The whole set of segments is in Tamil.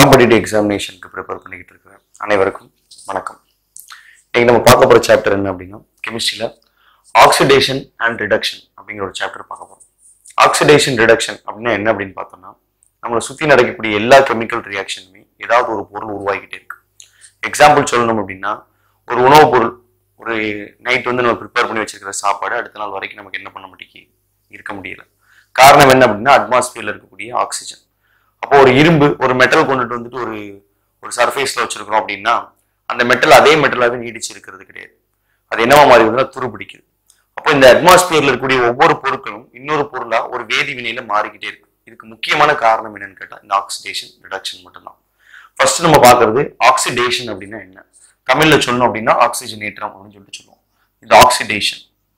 காம்படிட்டிவ் எக்ஸாமினேஷனுக்கு ப்ரிப்பேர் பண்ணிக்கிட்டு இருக்கிறேன் அனைவருக்கும் வணக்கம் இன்னைக்கு நம்ம பார்க்க போகிற சாப்டர் என்ன அப்படின்னா கெமிஸ்ட்ரியில் ஆக்சிடேஷன் அண்ட் ரிடக்ஷன் அப்படிங்கிற ஒரு சாப்டர் பார்க்க போகிறோம் ஆக்சிடேஷன் ரிடக்ஷன் அப்படின்னா என்ன அப்படின்னு பார்த்தோம்னா நம்மளை சுற்றி நடக்கக்கூடிய எல்லா கெமிக்கல் ரியாக்ஷனுமே ஏதாவது ஒரு பொருள் உருவாகிக்கிட்டே இருக்கு எக்ஸாம்பிள் சொல்லணும் அப்படின்னா ஒரு உணவுப் பொருள் ஒரு நைட் வந்து நம்ம ப்ரிப்பேர் பண்ணி வச்சிருக்கிற சாப்பாடு அடுத்த நாள் வரைக்கும் நமக்கு என்ன பண்ண முடியும் இருக்க முடியல காரணம் என்ன அப்படின்னா அட்மாஸ்பியர்ல இருக்கக்கூடிய ஆக்சிஜன் அப்போ ஒரு இரும்பு ஒரு மெட்டல் கொண்டுட்டு வந்துட்டு ஒரு ஒரு சர்ஃபேஸ்ல வச்சிருக்கிறோம் அப்படின்னா அந்த மெட்டல் அதே மெட்டலாவே நீடிச்சு இருக்கிறது கிடையாது அது என்னவா மாறி வந்து துரு பிடிக்குது அப்போ இந்த அட்மாஸ்பியர்ல இருக்கக்கூடிய ஒவ்வொரு பொருட்களும் இன்னொரு பொருளா ஒரு வேதி வினையில மாறிக்கிட்டே இருக்கு இதுக்கு முக்கியமான காரணம் என்னன்னு கேட்டா இந்த ஆக்சிடேஷன் ரிடக்ஷன் மட்டும்தான் ஃபர்ஸ்ட் நம்ம பார்க்கறது ஆக்சிடேஷன் அப்படின்னா என்ன தமிழ்ல சொல்லணும் அப்படின்னா ஆக்சிஜனேற்றம் அப்படின்னு சொல்லிட்டு சொல்லுவோம் இது ஆக்சிடேஷன்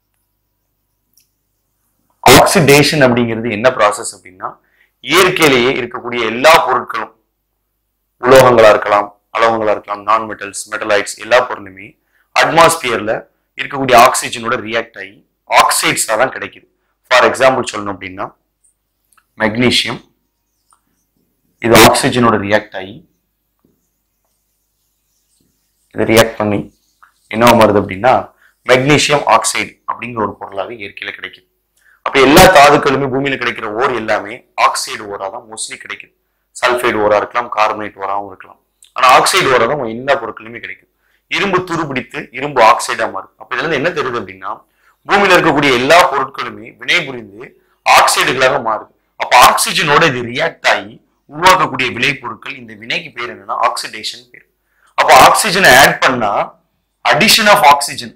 ஆக்சிடேஷன் அப்படிங்கிறது என்ன ப்ராசஸ் அப்படின்னா இயற்கையிலேயே இருக்கக்கூடிய எல்லா பொருட்களும் உலோகங்களா இருக்கலாம் அலோகங்களா இருக்கலாம் நான் மெட்டல்ஸ் மெட்டலைட்ஸ் எல்லா பொருளுமே அட்மாஸ்பியர்ல இருக்கக்கூடிய ஆக்சிஜனோட ரியாக்ட் ஆகி ஆக்சைட்ஸா தான் கிடைக்குது ஃபார் எக்ஸாம்பிள் சொல்லணும் அப்படின்னா மெக்னீசியம் இது ஆக்சிஜனோட ரியாக்ட் ஆகி இது ரியாக்ட் பண்ணி என்ன வருது அப்படின்னா மெக்னீசியம் ஆக்சைடு அப்படிங்கிற ஒரு பொருளாக இயற்கையில கிடைக்குது அப்ப எல்லா தாதுக்களுமே பூமியில கிடைக்கிற ஓர் எல்லாமே ஆக்சைடு ஓரா தான் மோஸ்ட்லி கிடைக்குது சல்ஃபைடு ஓரா இருக்கலாம் கார்பனேட் ஓராவும் இருக்கலாம் ஆனா ஆக்சைடு ஓரா தான் எல்லா பொருட்களுமே கிடைக்குது இரும்பு துருபிடித்து இரும்பு ஆக்சைடா மாறும் அப்ப இதுல இருந்து என்ன தெரியுது அப்படின்னா பூமியில இருக்கக்கூடிய எல்லா பொருட்களுமே வினை புரிந்து ஆக்சைடுகளாக மாறுது அப்ப ஆக்சிஜனோட இது ரியாக்ட் ஆகி உருவாக்கக்கூடிய விளைபொருட்கள் இந்த வினைக்கு பேர் என்னன்னா ஆக்சிடேஷன் பேர் அப்ப ஆக்சிஜனை ஆட் பண்ணா addition of oxygen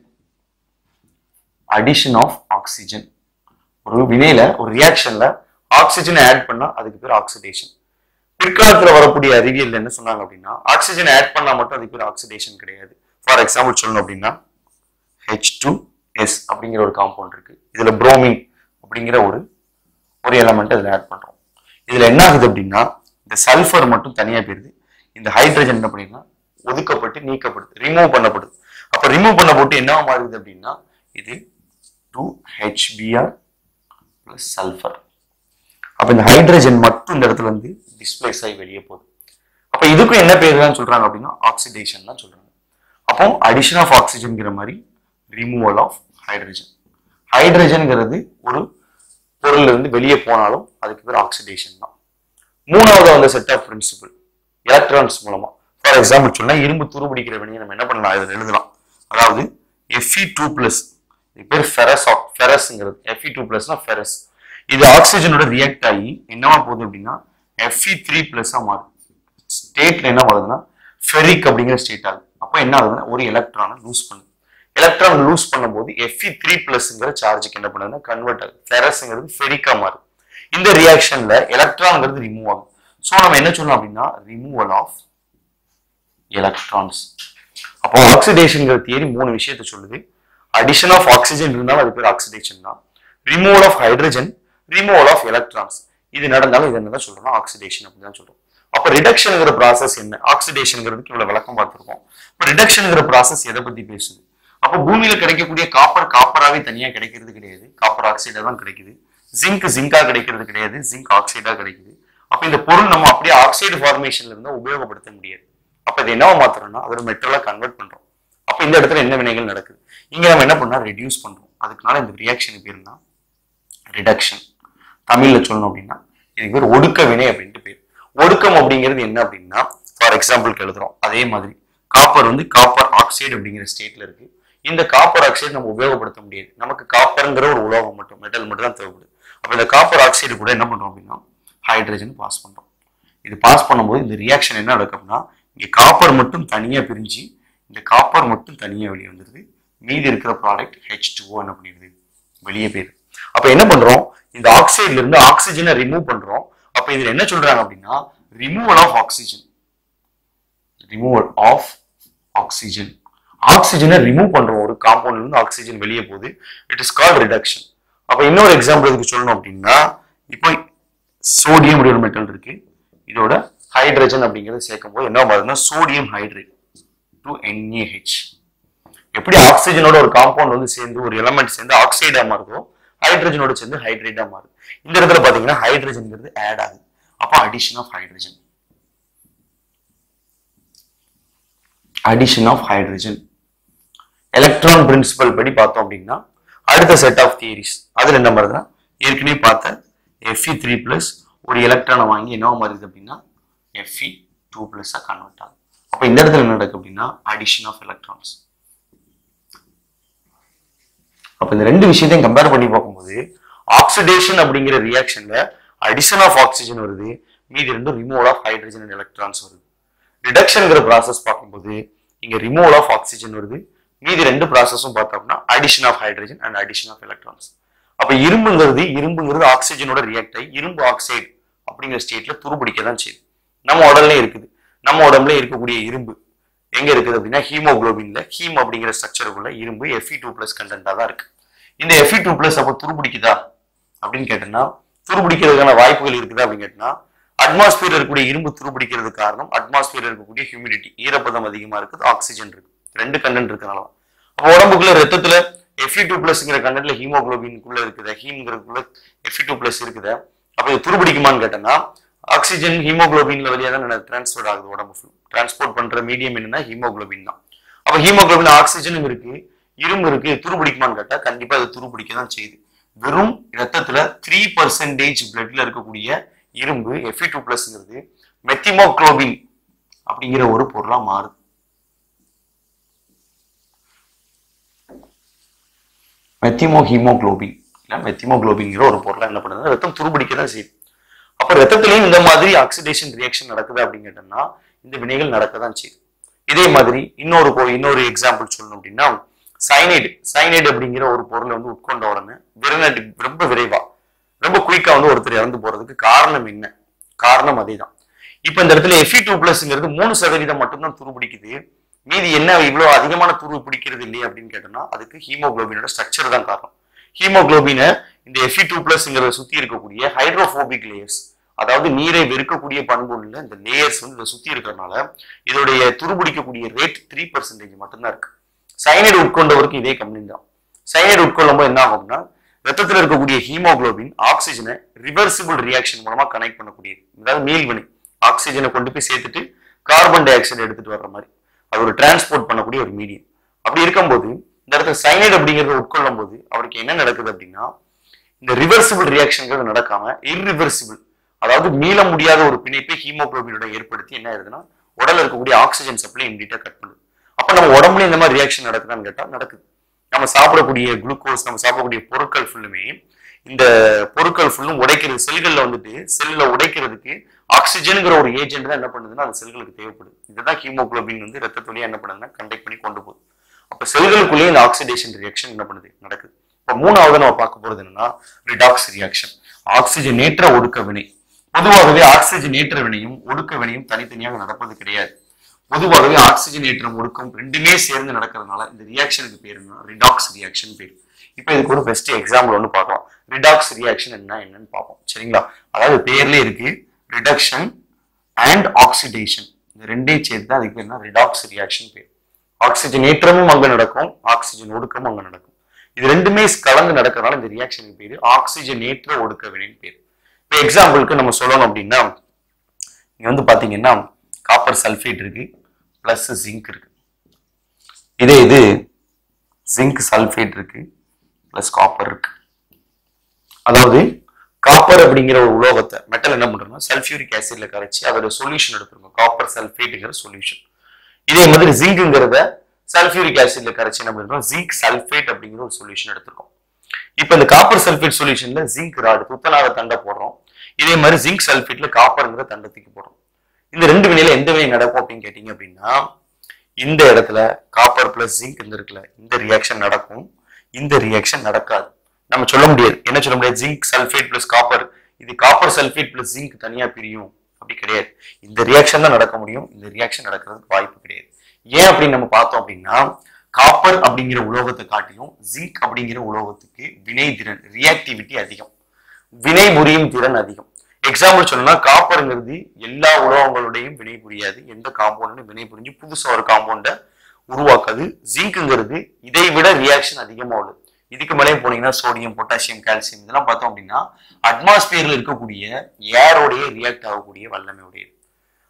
addition of oxygen ஒரு வினையில ஒரு ரியாக்ஷன்ல ஆக்சிஜனை ஆட் பண்ணா அதுக்கு பேர் ஆக்சிடேஷன் பிற்காலத்துல வரக்கூடிய அறிவியல் என்ன சொன்னாங்க அப்படின்னா ஆக்சிஜன் ஆட் பண்ணா மட்டும் அதுக்கு பேர் ஆக்சிடேஷன் கிடையாது ஃபார் எக்ஸாம்பிள் சொல்லணும் அப்படின்னா ஹெச் டூ எஸ் அப்படிங்கிற ஒரு காம்பவுண்ட் இருக்கு இதுல புரோமின் அப்படிங்கிற ஒரு ஒரு எலமெண்ட் இதுல ஆட் பண்றோம் இதுல என்ன ஆகுது அப்படின்னா இந்த சல்ஃபர் மட்டும் தனியா போயிருது இந்த ஹைட்ரஜன் என்ன பண்ணிருந்தா ஒதுக்கப்பட்டு நீக்கப்படுது ரிமூவ் பண்ணப்படுது அப்ப ரிமூவ் பண்ணப்பட்டு என்ன மாறுது அப்படின்னா இது டூ ஹெச்பிஆர் பிளஸ் சல்ஃபர் அப்ப இந்த ஹைட்ரஜன் மட்டும் இந்த இடத்துல இருந்து டிஸ்பிளேஸ் ஆகி வெளியே போகுது அப்ப இதுக்கும் என்ன பேர் தான் சொல்றாங்க அப்படின்னா ஆக்சிடேஷன் தான் சொல்றாங்க அப்போ அடிஷன் ஆஃப் ஆக்சிஜன்ங்கிற மாதிரி ரிமூவல் ஆஃப் ஹைட்ரஜன் ஹைட்ரஜன்ங்கிறது ஒரு பொருள்ல இருந்து வெளியே போனாலும் அதுக்கு பேர் ஆக்சிடேஷன் தான் மூணாவது வந்த செட் ஆஃப் பிரின்சிபிள் எலக்ட்ரான்ஸ் மூலமா ஃபார் எக்ஸாம்பிள் சொன்னா இரும்பு துருபிடிக்கிற வினையை நம்ம என்ன பண்ணலாம் இதில் எழுதலாம் அதாவது எஃப்இ டூ பிளஸ் இது பேர் ஃபெரஸ் ஃபெரஸ்ங்கிறது எஃப்இ டூ பிளஸ்னா ஃபெரஸ் இது ஆக்சிஜனோட ரியாக்ட் ஆகி என்னவா போகுது அப்படின்னா எஃப்இ த்ரீ பிளஸ்ஸா மாறுது ஸ்டேட்ல என்ன வருதுன்னா ஃபெரிக் அப்படிங்கிற ஸ்டேட் ஆகுது அப்போ என்ன ஆகுதுன்னா ஒரு எலக்ட்ரானை லூஸ் பண்ணுது எலக்ட்ரான் லூஸ் பண்ணும்போது எஃப்இ த்ரீ பிளஸ்ங்கிற சார்ஜுக்கு என்ன பண்ணுதுன்னா கன்வெர்ட் ஆகுது ஃபெரஸ்ங்கிறது ஃபெரிக்கா மாறுது இந்த ரியாக்ஷன்ல எலக்ட்ரான்ங்கிறது ரிமூவ் ஆகும் ஸோ நம்ம என்ன சொல்லலாம் அப்படின்னா ரிமூவல் ஆஃப் எலக்ட்ரான்ஸ் அப்போ ஆக்சிடேஷன்ங்கிற தியரி மூணு விஷயத்த சொல்லுது அடிஷன் ஆஃப் ஆக்சிஜன் இருந்தாலும் அது பேர் ஆக்சிடேஷன் தான் removal of hydrogen removal of electrons இது நடந்தாலும் இது என்னதான் சொல்றோம் ஆக்சிடேஷன் அப்படின்னு தான் சொல்றோம் அப்ப ரிடக்ஷனுங்கிற ப்ராசஸ் என்ன ஆக்சிடேஷனுங்கிறதுக்கு இவ்வளவு விளக்கம் பார்த்திருக்கோம் இப்போ ரிடக்ஷனுங்கிற ப்ராசஸ் எதை பத்தி பேசுது அப்போ பூமியில கிடைக்கக்கூடிய காப்பர் காப்பராவே தனியா கிடைக்கிறது கிடையாது காப்பர் ஆக்சைடா தான் கிடைக்குது ஜிங்க் ஜிங்கா கிடைக்கிறது கிடையாது ஜிங்க் ஆக்சைடா கிடைக்குது அப்ப இந்த பொருள் நம்ம அப்படியே ஆக்சைடு ஃபார்மேஷன்ல இருந்தா உபயோகப்படுத்த முடியாது அப்ப இது என்னவா மாத்திரம்னா அதோட மெட்டலா கன்வெர்ட் பண்றோம் அப்ப இந்த இடத்துல என்ன வினைகள் நடக்குது இங்க நம்ம என்ன பண்ணா ரெடியூஸ் பண்றோம் அதுக்குனால இந்த ரியாக்ஷனுக்கு பேருனா ரிடக்ஷன் தமிழ்ல சொல்லணும் அப்படின்னா இதுக்கு பேர் ஒடுக்க வினை அப்படின்ட்டு பேர் ஒடுக்கம் அப்படிங்கிறது என்ன அப்படின்னா ஃபார் எக்ஸாம்பிளுக்கு எழுதுறோம் அதே மாதிரி காப்பர் வந்து காப்பர் ஆக்சைடு அப்படிங்கிற ஸ்டேட்ல இருக்கு இந்த காப்பர் ஆக்சைடு நம்ம உபயோகப்படுத்த முடியாது நமக்கு காப்பருங்கிற ஒரு உலோகம் மட்டும் மெட்டல் மட்டும் தான் தேவைப்படுது அப்ப இந்த காப்பர் ஆக்சைடு கூட என்ன பண்றோம் அப்படின்னா ஹைட்ரஜன் பாஸ் பண்றோம் இது பாஸ் பண்ணும்போது இந்த ரியாக்ஷன் என்ன நடக்கும்னா இங்க காப்பர் மட்டும் தனியா பிரிஞ்சு இந்த காப்பர் மட்டும் தனியா வெளியே வந்துருது மீதி இருக்கிற ப்ராடக்ட் ஹெச் டூ என்ன பண்ணிடுது வெளியே போயிருது அப்ப என்ன பண்றோம் இந்த ஆக்சைடுல இருந்து ஆக்சிஜனை ரிமூவ் பண்றோம் அப்ப இதுல என்ன சொல்றாங்க அப்படின்னா removal of oxygen removal of oxygen ஆக்சிஜனை ரிமூவ் பண்றோம் ஒரு காம்பவுண்ட்ல இருந்து ஆக்சிஜன் வெளியே போகுது இட் இஸ் கால்ட் ரிடக்ஷன் அப்ப இன்னொரு எக்ஸாம்பிள் இதுக்கு சொல்லணும் அப்படின்னா இப்போ சோடியம் ஒரு மெட்டல் இருக்கு இதோட ஹைட்ரஜன் அப்படிங்கறத சேர்க்கும் போது என்ன வருதுன்னா சோடியம் ஹைட்ரேட் டு NaH எப்படி ஆக்சிஜனோட ஒரு காம்பவுண்ட் வந்து சேர்ந்து ஒரு எலமெண்ட் சேர்ந்து ஆக்சைடா மாறுதோ ஹைட்ரஜனோட சேர்ந்து ஹைட்ரேட்டா மாறுது இந்த இடத்துல பாத்தீங்கன்னா ஹைட்ரஜன்ங்கிறது ஆட் ஆகுது அப்போ addition of hydrogen addition of hydrogen electron principle படி பார்த்தோம் அப்படின்னா அடுத்த செட் ஆஃப் தியரிஸ் அதுல என்ன வருதுன்னா ஏற்கனவே பார்த்த எஃப்இ த்ரீ பிளஸ் ஒரு எலக்ட்ரானை வாங்கி என்ன மாறுது அப்படின்னா எஃப்இ டூ பிளஸ்ஸாக கன்வெர்ட் ஆகுது அப்போ இந்த இடத்துல என்ன நடக்கு அப்படின்னா அடிஷன் ஆஃப் எலக்ட்ரான்ஸ் அப்போ இந்த ரெண்டு விஷயத்தையும் கம்பேர் பண்ணி பார்க்கும்போது ஆக்சிடேஷன் அப்படிங்கிற ரியாக்ஷன்ல அடிஷன் ஆஃப் ஆக்சிஜன் வருது மீதி ரெண்டும் removal of hydrogen and electrons வருது ரிடக்ஷன்ங்கிற ப்ராசஸ் பார்க்கும்போது இங்க ரிமூவல் ஆஃப் ஆக்சிஜன் வருது மீதி ரெண்டு ப்ராசஸும் பார்த்தோம்னா addition of hydrogen and addition of electrons அப்ப இரும்புங்கிறது இரும்புங்கிறது ஆக்சிஜனோட ரியாக்ட் ஆகி இரும்பு ஆக்சைடு அப்படிங்கிற ஸ்டேட்ல துருபிடிக்க தான் செய்யுது நம்ம உடல்ல இருக்குது நம்ம உடம்புல இருக்கக்கூடிய இரும்பு எங்க இருக்குது அப்படின்னா ஹீமோகுளோபின்ல ஹீம் அப்படிங்கிற ஸ்ட்ரக்சருக்குள்ள இரும்பு எஃப்இ டூ பிளஸ் கண்டென்ட்டா தான் இருக்கு இந்த எஃப்இ டூ பிளஸ் அப்போ துருபிடிக்குதா அப்படின்னு கேட்டோம்னா துருபிடிக்கிறதுக்கான வாய்ப்புகள் இருக்குதா அப்படின்னு கேட்டோம்னா அட்மாஸ்பியர் இருக்கக்கூடிய இரும்பு துருபிடிக்கிறதுக்கு காரணம் அட்மாஸ்பியர் இருக்கக்கூடிய ஹியூமிடிட்டி ஈரப்பதம் அதிகமா இருக்குது ஆக்சிஜன் இருக்கு ரெண்டு கண்டென்ட் இருக்கனால அப்போ உடம்புக்குள்ள ரத்தத்துல எஃப்இ டூ பிளஸ்ங்கிற கண்டென்ட்ல ஹீமோகுளோபின்குள்ள இருக்குது ஹீம்ங்கிறதுக்குள்ள எஃப்இ டூ பிளஸ் இருக்குது அப்போ இது துருபிடிக்குமான்னு கேட்டோம்னா ஆக்சிஜன் ஹீமோகுளோபின்ல வழியா தான் டிரான்ஸ்ஃபர் ஆகுது உடம்பு ஃபுல் டிரான்ஸ்போர்ட் பண்ற மீடியம் என்னன்னா ஹீமோகுளோபின் தான் அப்ப ஹீமோகுளோபின் ஆக்சிஜனும் இருக்கு இரும்பு இருக்கு துருபிடிக்குமான்னு கேட்டா கண்டிப்பா அது துருபிடிக்க தான் செய்யுது வெறும் ரத்தத்துல த்ரீ பர்சன்டேஜ் பிளட்ல இருக்கக்கூடிய இரும்பு எஃபி டூ பிளஸ்ங்கிறது மெத்திமோக்ளோபின் அப்படிங்கிற ஒரு பொருளா மாறுது மெத்திமோ ஹீமோகுளோபின் இல்ல மெத்திமோகுளோபின்ங்கிற ஒரு பொருளா என்ன பண்ணுது ரத்தம் துருபிடிக்க தான் செய்யுது அப்ப ரத்தத்திலையும் இந்த மாதிரி ஆக்சிடேஷன் ரியாக்ஷன் நடக்குது அப்படின்னு கேட்டோம்னா இந்த வினைகள் நடக்க தான் செய்யுது இதே மாதிரி இன்னொரு பொ- இன்னொரு எக்ஸாம்பிள் சொல்லணும் அப்படின்னா சைனைடு சைனைடு அப்படிங்கிற ஒரு பொருளை வந்து உட்கொண்ட உடனே விரநடி ரொம்ப விரைவா ரொம்ப குயிக்கா வந்து ஒருத்தர் இறந்து போறதுக்கு காரணம் என்ன காரணம் அதேதான் இப்ப இந்த இடத்துல எஃபி டூ பிளஸ்ங்கிறது மூணு சதவீதம் மட்டும்தான் துருபிடிக்குது மீதி என்ன இவ்வளவு அதிகமான துரு பிடிக்கிறது இல்லையே அப்படின்னு கேட்டோம்னா அதுக்கு ஹீமோகுளோபினோட ஸ்ட்ரக்சர் தான் காரணம் ஹீமோகுளோபினை இந்த எஃபி டூ பிளஸ்ங்கிறத சுத்தி இருக்கக்கூடிய ஹைட்ரோபோபிக் லேயர்ஸ் அதாவது நீரை வெறுக்கக்கூடிய பண்பு உள்ள இந்த லேயர்ஸ் வந்து இதை சுத்தி இருக்கிறதுனால இதோடைய துருபிடிக்கக்கூடிய ரேட் த்ரீ பர்சன்டேஜ் மட்டும்தான் இருக்கு சைனைடு உட்கொண்டவருக்கு இதே கம்பெனி தான் சைனைடு உட்கொள்ளும் போது என்ன ஆகும்னா ரத்தத்தில் இருக்கக்கூடிய ஹீமோகுளோபின் ஆக்சிஜனை ரிவர்சிபிள் ரியாக்ஷன் மூலமா கனெக்ட் பண்ணக்கூடியது அதாவது மீள்வினை ஆக்சிஜனை கொண்டு போய் சேர்த்துட்டு கார்பன் டை ஆக்சைடு எடுத்துட்டு வர்ற மாதிரி அது ஒரு டிரான்ஸ்போர்ட் பண்ணக்கூடிய ஒரு மீடியம் அப்படி இருக்கும்போது இந்த இடத்துல சைனைடு அப்படிங்கறத உட்கொள்ளும் போது அவருக்கு என்ன நடக்குது அப்படின்னா இந்த ரிவர்சிபிள் ரியாக்ஷன்கள் நடக்காம இர்ரிவர்சிபிள் அதாவது மீள முடியாத ஒரு பிணைப்பை ஹீமோகுளோபினோட ஏற்படுத்தி என்ன ஆயிருதுன்னா உடல்ல இருக்கக்கூடிய ஆக்சிஜன் சப்ளை இம்மிடியா கட் பண்ணுது அப்ப நம்ம உடம்புல இந்த மாதிரி ரியாக்ஷன் நடக்குதான்னு கேட்டா நடக்குது நம்ம சாப்பிடக்கூடிய குளுக்கோஸ் நம்ம சாப்பிடக்கூடிய பொருட்கள் ஃபுல்லுமே இந்த பொருட்கள் ஃபுல்லும் உடைக்கிறது செல்கள்ல வந்துட்டு செல்ல உடைக்கிறதுக்கு ஆக்சிஜனுங்கிற ஒரு ஏஜென்ட் தான் என்ன பண்ணுதுன்னா அந்த செல்களுக்கு தேவைப்படுது இதுதான் ஹீமோகுளோபின் வந்து ரத்தத்துலயே என்ன பண்ணுதுன்னா கண்டக்ட் பண்ணி கொண்டு போகுது அப்ப செல்களுக்குள்ளேயே இந்த ஆக்சிடேஷன் ரியாக்ஷன் என்ன பண்ணுது நடக்குது இப்ப மூணாவது நம்ம பார்க்க போறது என்னன்னா ரிடாக்ஸ் ரியாக்ஷன் ஆக்சிஜனேற்ற ஒடுக்க வினை பொதுவாகவே ஆக்சிஜனேற்ற வினையும் ஒடுக்க வினையும் தனித்தனியாக நடப்பது கிடையாது பொதுவாகவே ஆக்சிஜனேற்றம் ஒடுக்கம் ரெண்டுமே சேர்ந்து நடக்கிறதுனால இந்த ரியாக்ஷனுக்கு பேர் என்ன ரிடாக்ஸ் ரியாக்ஷன் பேர் இப்போ இதுக்கு ஒரு பெஸ்ட் எக்ஸாம்பிள் ஒன்று பார்க்கலாம் ரிடாக்ஸ் ரியாக்ஷன் என்ன என்னன்னு பார்ப்போம் சரிங்களா அதாவது பேர்ல இருக்கு ரிடக்ஷன் அண்ட் ஆக்சிடேஷன் இந்த ரெண்டையும் சேர்த்து தான் அதுக்கு பேர் என்ன ரிடாக்ஸ் ரியாக்ஷன் பேர் ஆக்சிஜன் ஏற்றமும் அங்க நடக்கும் ஆக்சிஜன் ஒடுக்கமும் அங்க நடக்கும் இது ரெண்டுமே கலந்து நடக்கிறதுனால இந்த ரியாக்ஷனுக்கு பேரு ஆக்சிஜன் ஏற்ற ஒடுக்க வினைன்னு பேர் இப்போ எக்ஸாம்பிளுக்கு நம்ம சொல்லணும் அப்படின்னா இங்க வந்து பாத்தீங்கன்னா காப்பர் சல்ஃபேட் இருக்கு பிளஸ் ஜிங்க் இருக்கு இதே இது ஜிங்க் சல்ஃபேட் இருக்கு பிளஸ் காப்பர் இருக்கு அதாவது காப்பர் அப்படிங்கிற ஒரு உலோகத்தை மெட்டல் என்ன பண்றோம்னா சல்ஃபியூரிக் ஆசிட்ல கரைச்சி அதோட சொல்யூஷன் எடுத்துருங்க காப்பர் சல்ஃபேட்டுங்கிற சொல்யூஷன் இதே மாதிரி ஜிங்க்ங்கிறத சல்ஃபியூரிக் ஆசிட்ல கரைச்சி என்ன பண்றோம் ஜிங்க் சல்ஃபேட் அப்படிங்கிற ஒரு சொல்யூஷன் எடுத்திருக்கோம் இப்போ இந்த காப்பர் சல்ஃபேட் சொல்யூஷன்ல ஜிங்க் ராடு துத்தநாத தண்டை போடுறோம் இதே மாதிரி ஜிங்க் சல்ஃபேட்ல காப்பருங்கிற தண்டத்துக்கு போடுறோம் இந்த ரெண்டு வினையில எந்த வினை நடக்கும் அப்படின்னு கேட்டீங்க அப்படின்னா இந்த இடத்துல காப்பர் பிளஸ் ஜிங்க் இருந்திருக்குல்ல இந்த ரியாக்ஷன் நடக்கும் இந்த ரியாக்ஷன் நடக்காது நம்ம சொல்ல முடியாது என்ன சொல்ல முடியாது ஜிங்க் சல்ஃபேட் பிளஸ் காப்பர் இது காப்பர் சல்ஃபேட் பிளஸ் ஜிங்க் தனியா பிரியும் அப்படி கிடையாது இந்த ரியாக்ஷன் தான் நடக்க முடியும் இந்த ரியாக்ஷன் நடக்கிறதுக்கு வாய்ப்பு கிடையாது ஏன் அப்படின்னு நம்ம பார்த்தோம் அப்படின்னா காப்பர் அப்படிங்கிற உலோகத்தை காட்டிலும் ஜிங்க் அப்படிங்கிற உலோகத்துக்கு வினை திறன் ரியாக்டிவிட்டி அதிகம் வினை புரியும் திறன் அதிகம் எக்ஸாம்பிள் சொல்லணும்னா காப்பருங்கிறது எல்லா உலோகங்களுடையும் வினை புரியாது எந்த காம்பவுண்டும் வினை புரிஞ்சு புதுசா ஒரு காம்பவுண்டை உருவாக்காது ஜிங்க்குங்கிறது இதை விட ரியாக்ஷன் அதிகமா உள்ளது இதுக்கு மேலே போனீங்கன்னா சோடியம் பொட்டாசியம் கால்சியம் இதெல்லாம் பார்த்தோம் அப்படின்னா அட்மாஸ்பியர்ல இருக்கக்கூடிய ஏரோடைய ரியாக்ட் ஆகக்கூடிய வல்லமை உடையது